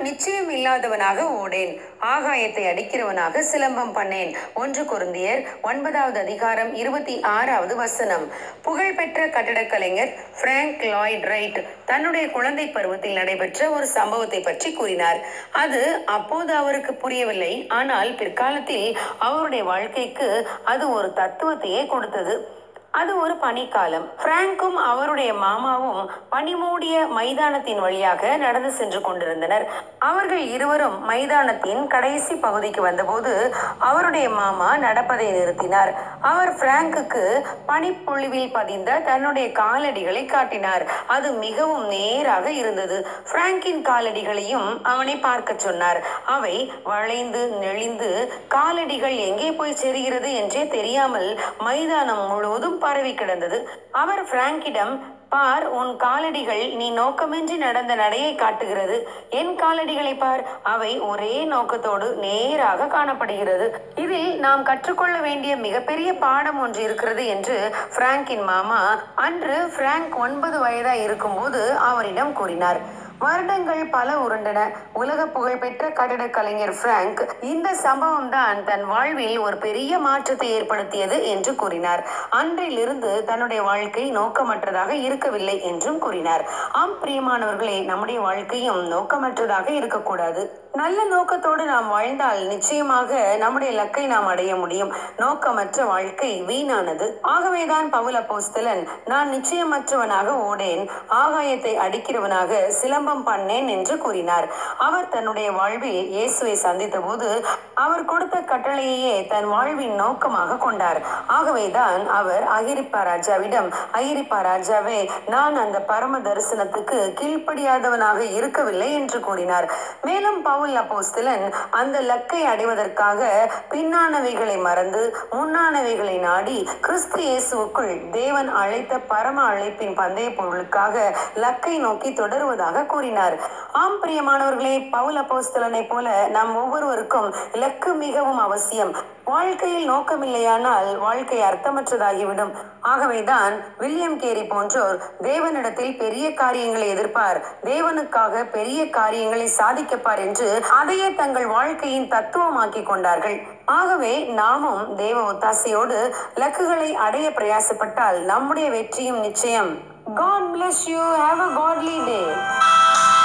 நிச்சயம் இல்லாதவனாக ஓடேன் ஆகாயத்தை அடிக்கிறவனாக சிலம்பம் பண்ணேன் ஒன்று குருந்தியர் ஒன்பதாவது அதிகாரம் இருபத்தி ஆறாவது வசனம் புகழ்பெற்ற கட்டடக் கலைஞர் பிராங்க் லாய்ட் ரைட் தன்னுடைய குழந்தை பருவத்தில் நடைபெற்ற ஒரு சம்பவத்தை பற்றி கூறினார் அது அப்போது அவருக்கு புரியவில்லை ஆனால் பிற்காலத்தில் அவருடைய வாழ்க்கைக்கு அது ஒரு தத்துவத்தையே கொடுத்தது அது ஒரு பனிக்காலம் பிராங்கும் அவருடைய மாமாவும் பனிமூடிய மைதானத்தின் வழியாக நடந்து சென்று கொண்டிருந்தனர் அவர்கள் இருவரும் மைதானத்தின் கடைசி பகுதிக்கு வந்தபோது அவருடைய மாமா நடப்பதை நிறுத்தினார் அவர் பிராங்குக்கு பனிப்பொழிவில் பதிந்த தன்னுடைய காலடிகளை காட்டினார் அது மிகவும் நேராக இருந்தது பிராங்கின் காலடிகளையும் அவனை பார்க்க சொன்னார் அவை வளைந்து நெளிந்து காலடிகள் எங்கே போய் செருகிறது என்றே தெரியாமல் மைதானம் முழுவதும் பரவி கிடந்தது அவர் பிராங்கிடம் பார் உன் காலடிகள் நீ நோக்கமின்றி நடந்த நடையை காட்டுகிறது என் காலடிகளை பார் அவை ஒரே நோக்கத்தோடு நேராக காணப்படுகிறது இதில் நாம் கற்றுக்கொள்ள வேண்டிய மிகப்பெரிய பாடம் ஒன்று இருக்கிறது என்று பிராங்கின் மாமா அன்று பிராங்க் ஒன்பது வயதாய் இருக்கும்போது அவரிடம் கூறினார் வருடங்கள் பல உருண்டன உலக புகழ்பெற்ற கட்டடக் கலைஞர் பிராங்க் இந்த சம்பவம் தான் தன் வாழ்வில் ஒரு பெரிய மாற்றத்தை ஏற்படுத்தியது என்று கூறினார் அன்றிலிருந்து தன்னுடைய வாழ்க்கை நோக்கமற்றதாக இருக்கவில்லை என்றும் கூறினார் ஆம் பிரியமானவர்களே நம்முடைய வாழ்க்கையும் நோக்கமற்றதாக இருக்கக்கூடாது நல்ல நோக்கத்தோடு நாம் வாழ்ந்தால் நிச்சயமாக நம்முடைய இலக்கை நாம் அடைய முடியும் நோக்கமற்ற வாழ்க்கை வீணானது ஆகவேதான் பவுல் அப்போஸ்தலன் நான் நிச்சயமற்றவனாக ஓடேன் ஆகாயத்தை அடிக்கிறவனாக சிலம்பம் பண்ணேன் என்று கூறினார் அவர் தன்னுடைய வாழ்வில் இயேசுவை சந்தித்த போது அவர் கொடுத்த கட்டளையையே தன் வாழ்வின் நோக்கமாக கொண்டார் ஆகவேதான் அவர் அகிரிப்பா ராஜாவிடம் அகிரிப்பா ராஜாவே நான் அந்த பரம தரிசனத்துக்கு கீழ்ப்படியாதவனாக இருக்கவில்லை என்று கூறினார் மேலும் பவுல் அப்போஸ்தலன் அந்த லக்கை அடைவதற்காக பின்னானவைகளை மறந்து முன்னானவைகளை நாடி கிறிஸ்து இயேசுவுக்குள் தேவன் அழைத்த பரம அழைப்பின் பந்தய பொருளுக்காக லக்கை நோக்கி தொடருவதாக கூறினார் ஆம் பிரியமானவர்களே பவுல் அப்போஸ்தலனை போல நாம் ஒவ்வொருவருக்கும் இலக்கு மிகவும் அவசியம் வாழ்க்கையில் நோக்கமில்லையானால் வாழ்க்கை அர்த்தமற்றதாகிவிடும் ஆகவேதான் வில்லியம் கேரி போன்றோர் தேவனிடத்தில் பெரிய காரியங்களை எதிர்ப்பார் தேவனுக்காக பெரிய காரியங்களை சாதிக்கப்பார் என்று அதையே தங்கள் வாழ்க்கையின் தத்துவமாக்கி கொண்டார்கள் ஆகவே நாமும் தேவ ஒத்தாசையோடு இலக்குகளை அடைய பிரயாசப்பட்டால் நம்முடைய வெற்றியும் நிச்சயம் God bless you. Have a godly day.